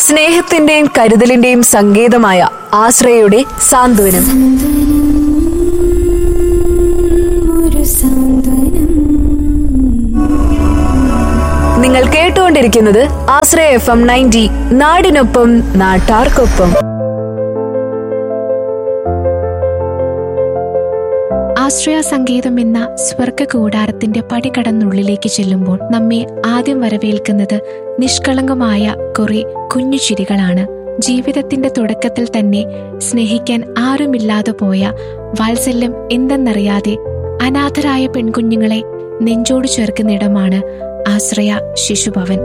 സ്നേഹത്തിന്റെയും കരുതലിന്റെയും സങ്കേതമായ ആശ്രയയുടെ സാന്ത്വനം ഒരു സാന്ത്വനം നിങ്ങൾ കേട്ടുകൊണ്ടിരിക്കുന്നത് ആശ്രയ എഫ് എം നയൻറ്റി നാടിനൊപ്പം നാട്ടാർക്കൊപ്പം ആശ്രയ സംഗീതം എന്ന സ്വർഗ കൂടാരത്തിന്റെ പടികടന്നുള്ളിലേക്ക് ചെല്ലുമ്പോൾ നമ്മെ ആദ്യം വരവേൽക്കുന്നത് നിഷ്കളങ്കമായ കുറെ കുഞ്ഞു ചിരികളാണ് ജീവിതത്തിന്റെ തുടക്കത്തിൽ തന്നെ സ്നേഹിക്കാൻ ആരുമില്ലാതെ പോയ വാത്സല്യം എന്തെന്നറിയാതെ അനാഥരായ പെൺകുഞ്ഞുങ്ങളെ നെഞ്ചോട് ചേർക്കുന്നിടമാണ് ആശ്രയ ശിശുഭവൻ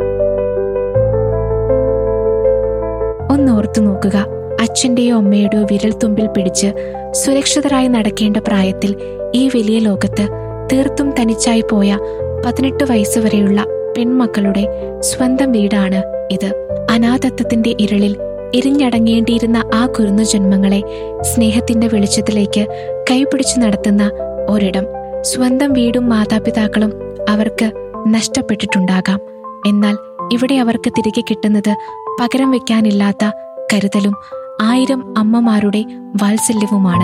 ഒന്നോർത്തു നോക്കുക അച്ഛന്റെയോ അമ്മയുടെയോ വിരൽ തുമ്പിൽ പിടിച്ച് സുരക്ഷിതരായി നടക്കേണ്ട പ്രായത്തിൽ ഈ വലിയ ലോകത്ത് തീർത്തും തനിച്ചായി പോയ പതിനെട്ട് വയസ്സുവരെയുള്ള പെൺമക്കളുടെ സ്വന്തം വീടാണ് ഇത് അനാഥത്വത്തിന്റെ ഇരളിൽ എരിഞ്ഞടങ്ങേണ്ടിയിരുന്ന ആ കുരുന്നു ജന്മങ്ങളെ സ്നേഹത്തിന്റെ വെളിച്ചത്തിലേക്ക് കൈപിടിച്ചു നടത്തുന്ന ഒരിടം സ്വന്തം വീടും മാതാപിതാക്കളും അവർക്ക് നഷ്ടപ്പെട്ടിട്ടുണ്ടാകാം എന്നാൽ ഇവിടെ അവർക്ക് തിരികെ കിട്ടുന്നത് പകരം വെക്കാനില്ലാത്ത കരുതലും ആയിരം അമ്മമാരുടെ വാത്സല്യവുമാണ്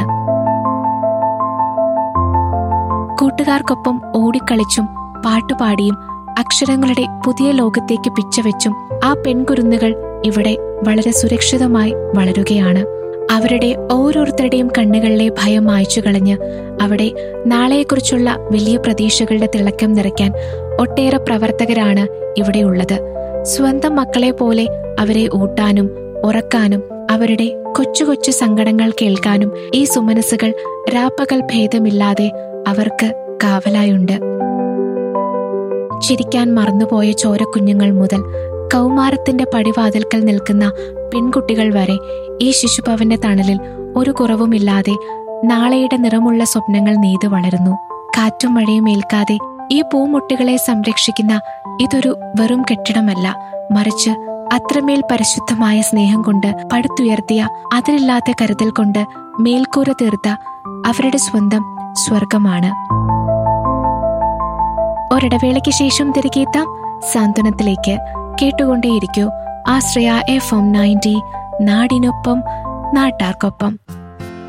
കൂട്ടുകാർക്കൊപ്പം ഓടിക്കളിച്ചും പാട്ടുപാടിയും അക്ഷരങ്ങളുടെ പുതിയ ലോകത്തേക്ക് പിച്ചവെച്ചും ആ പെൺകുരുന്നുകൾ ഇവിടെ വളരെ സുരക്ഷിതമായി വളരുകയാണ് അവരുടെ ഓരോരുത്തരുടെയും കണ്ണുകളിലെ ഭയം മായ്ച്ചു കളഞ്ഞ് അവിടെ നാളെയെക്കുറിച്ചുള്ള വലിയ പ്രതീക്ഷകളുടെ തിളക്കം നിറയ്ക്കാൻ ഒട്ടേറെ പ്രവർത്തകരാണ് ഇവിടെയുള്ളത് സ്വന്തം മക്കളെ പോലെ അവരെ ഊട്ടാനും ഉറക്കാനും അവരുടെ കൊച്ചു കൊച്ചു സങ്കടങ്ങൾ കേൾക്കാനും ഈ സുമനസ്സുകൾ രാപ്പകൽ ഭേദമില്ലാതെ അവർക്ക് കാവലായുണ്ട് ചിരിക്കാൻ മറന്നുപോയ ചോരക്കുഞ്ഞുങ്ങൾ മുതൽ കൗമാരത്തിന്റെ പടിവാതിൽക്കൽ നിൽക്കുന്ന പെൺകുട്ടികൾ വരെ ഈ ശിശുഭവന്റെ തണലിൽ ഒരു കുറവുമില്ലാതെ നാളെയുടെ നിറമുള്ള സ്വപ്നങ്ങൾ നെയ്തു വളരുന്നു കാറ്റും മഴയും ഏൽക്കാതെ ഈ പൂമുട്ടുകളെ സംരക്ഷിക്കുന്ന ഇതൊരു വെറും കെട്ടിടമല്ല മറിച്ച് അത്രമേൽ പരിശുദ്ധമായ സ്നേഹം കൊണ്ട് പടുത്തുയർത്തിയ അതിരില്ലാത്ത കരുതൽ കൊണ്ട് മേൽക്കൂര തീർത്ത അവരുടെ സ്വന്തം സ്വർഗമാണ് ഒരിടവേളയ്ക്ക് ശേഷം തിരികെ എത്താം സാന്ത്വനത്തിലേക്ക് കേട്ടുകൊണ്ടേയിരിക്കൂ ആശ്രയ എഫ് എം നയൻറ്റി നാടിനൊപ്പം നാട്ടാർക്കൊപ്പം